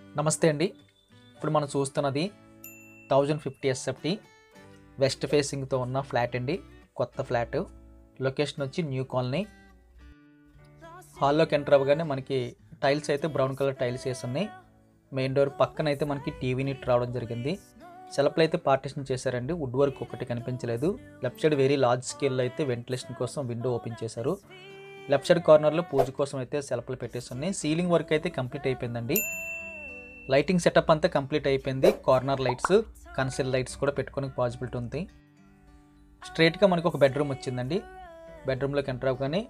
నమస్తే అండి ఇప్పుడు మనం చూస్తున్నది థౌజండ్ ఫిఫ్టీ ఎస్ఎఫ్టీ వెస్ట్ ఫేసింగ్తో ఉన్న ఫ్లాట్ అండి కొత్త ఫ్లాట్ లొకేషన్ వచ్చి న్యూ కాలనీ హాల్లోకి ఎంటర్ అవ్వగానే మనకి టైల్స్ అయితే బ్రౌన్ కలర్ టైల్స్ వేసి ఉన్నాయి మెయిన్ డోర్ పక్కన అయితే మనకి టీవీ నీట్ రావడం జరిగింది సెల్ఫ్లు అయితే పార్టిషన్ చేశారండి వుడ్ వర్క్ ఒకటి కనిపించలేదు లెఫ్ట్ సైడ్ వెరీ లార్జ్ స్కేల్లో అయితే వెంటిలేషన్ కోసం విండో ఓపెన్ చేశారు లెఫ్ట్ సైడ్ కార్నర్లో పూజ కోసం అయితే సెల్ఫ్లు పెట్టేసి ఉన్నాయి సీలింగ్ వర్క్ అయితే కంప్లీట్ అయిపోయిందండి లైటింగ్ సెటప్ అంతా కంప్లీట్ అయిపోయింది కార్నర్ లైట్స్ కన్సిల్ లైట్స్ కూడా పెట్టుకోనికి పాసిబిలిటీ ఉంది స్ట్రైట్గా మనకు ఒక బెడ్రూమ్ వచ్చిందండి బెడ్రూమ్లోకి ఎంటర్ అవ్వగానే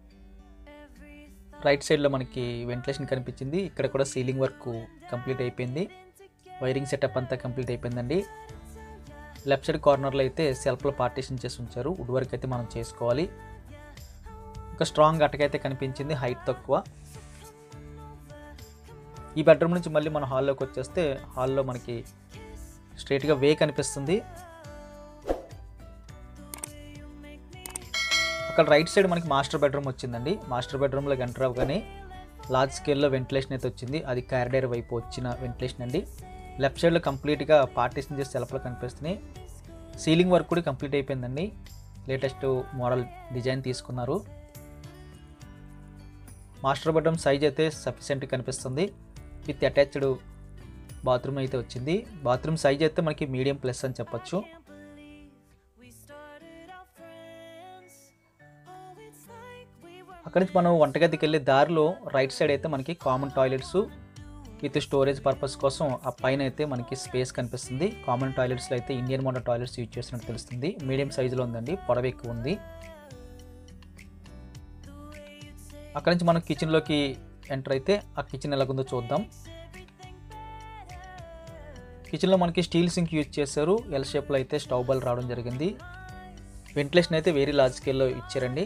రైట్ సైడ్లో మనకి వెంటిలేషన్ కనిపించింది ఇక్కడ కూడా సీలింగ్ వర్క్ కంప్లీట్ అయిపోయింది వైరింగ్ సెటప్ అంతా కంప్లీట్ అయిపోయిందండి లెఫ్ట్ సైడ్ కార్నర్లో అయితే సెల్ఫ్లో పార్టీషన్ చేసి ఉంచారు వుడ్ వర్క్ అయితే మనం చేసుకోవాలి ఒక స్ట్రాంగ్ అటకైతే కనిపించింది హైట్ తక్కువ ఈ బెడ్రూమ్ నుంచి మళ్ళీ మన హాల్లోకి వచ్చేస్తే హాల్లో మనకి స్ట్రైట్గా వే కనిపిస్తుంది అక్కడ రైట్ సైడ్ మనకి మాస్టర్ బెడ్రూమ్ వచ్చిందండి మాస్టర్ బెడ్రూమ్లోకి ఎంటర్ అవ్వగానే లార్జ్ స్కేల్లో వెంటిలేషన్ అయితే వచ్చింది అది క్యారిడర్ వైపు వచ్చిన వెంటిలేషన్ అండి లెఫ్ట్ సైడ్లో కంప్లీట్గా పార్టీషన్ చేసి సెల్ఫ్లో కనిపిస్తున్నాయి సీలింగ్ వర్క్ కూడా కంప్లీట్ అయిపోయిందండి లేటెస్ట్ మోడల్ డిజైన్ తీసుకున్నారు మాస్టర్ బెడ్రూమ్ సైజ్ అయితే సఫిషియెంట్ కనిపిస్తుంది విత్ అటాచ్డ్ బాత్రూమ్ అయితే వచ్చింది బాత్రూమ్ సైజ్ అయితే మనకి మీడియం ప్లస్ అని చెప్పొచ్చు అక్కడి నుంచి మనం వంటగదికి వెళ్ళే దారిలో రైట్ సైడ్ అయితే మనకి common toilets with storage purpose కోసం ఆ పైన అయితే మనకి స్పేస్ కనిపిస్తుంది కామన్ టాయిలెట్స్లో అయితే ఇండియన్ మోడల్ టాయిలెట్స్ యూజ్ చేసినట్టు తెలుస్తుంది మీడియం సైజులో ఉందండి పొడవు ఎక్కువ ఉంది అక్కడి నుంచి మనం కిచెన్లోకి ఎంటర్ అయితే ఆ కిచెన్ ఎలాగుందో చూద్దాం కిచెన్లో మనకి స్టీల్ సింక్ యూజ్ చేశారు ఎల్ షేప్లో అయితే స్టవ్ బల్ రావడం జరిగింది వెంటిలేషన్ అయితే వెరీ లార్జ్ స్కేల్లో ఇచ్చారండి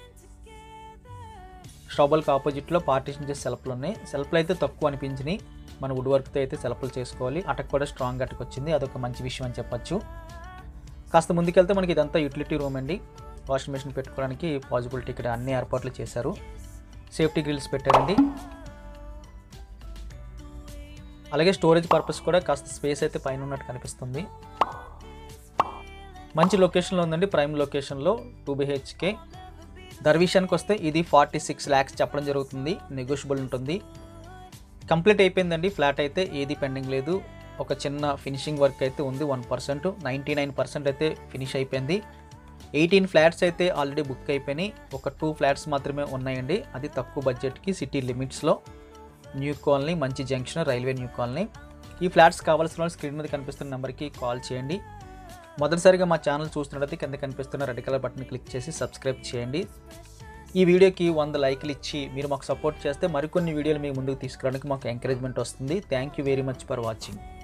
స్టవ్ బల్కి ఆపోజిట్లో పార్టీషన్ చేసే సెల్ఫ్లు ఉన్నాయి సెల్ఫ్లు అయితే తక్కువ అనిపించినాయి మన వుడ్ వర్క్తో అయితే సెల్ఫ్లు చేసుకోవాలి అటక్ కూడా స్ట్రాంగ్ అటక్ వచ్చింది అదొక మంచి విషయం అని చెప్పొచ్చు కాస్త ముందుకెళ్తే మనకి ఇదంతా యూటిలిటీ రూమ్ అండి వాషింగ్ మెషిన్ పెట్టుకోవడానికి పాసిబిలిటీ ఇక్కడ అన్ని ఏర్పాట్లు చేశారు సేఫ్టీ గ్రిల్స్ పెట్టారండి అలాగే స్టోరేజ్ పర్పస్ కూడా కాస్త స్పేస్ అయితే పైన ఉన్నట్టు కనిపిస్తుంది మంచి లొకేషన్లో ఉందండి ప్రైమ్ లొకేషన్లో టూ బిహెచ్కే ధర విషయానికి వస్తే ఇది ఫార్టీ సిక్స్ ల్యాక్స్ చెప్పడం జరుగుతుంది నెగోషియబుల్ ఉంటుంది కంప్లీట్ అయిపోయిందండి ఫ్లాట్ అయితే ఏది పెండింగ్ లేదు ఒక చిన్న ఫినిషింగ్ వర్క్ అయితే ఉంది one percent ninety nine percent అయితే ఫినిష్ అయిపోయింది ఎయిటీన్ ఫ్లాట్స్ అయితే ఆల్రెడీ బుక్ అయిపోయినాయి ఒక టూ ఫ్లాట్స్ మాత్రమే ఉన్నాయండి అది తక్కువ బడ్జెట్కి సిటీ లిమిట్స్లో న్యూ కాలనీ మంచి జంక్షన్ రైల్వే న్యూ కాలనీ ఈ ఫ్లాట్స్ కావాల్సిన వాళ్ళు స్క్రీన్ మీద కనిపిస్తున్న నెంబర్కి కాల్ చేయండి మొదటిసారిగా మా ఛానల్ చూస్తున్నట్లయితే కింద కనిపిస్తున్న రెడ్ కలర్ బటన్ క్లిక్ చేసి సబ్స్క్రైబ్ చేయండి ఈ వీడియోకి వంద లైక్లు ఇచ్చి మీరు మాకు సపోర్ట్ చేస్తే మరికొన్ని వీడియోలు మీ ముందుకు తీసుకురావడానికి మాకు ఎంకరేజ్మెంట్ వస్తుంది thank you very much for watching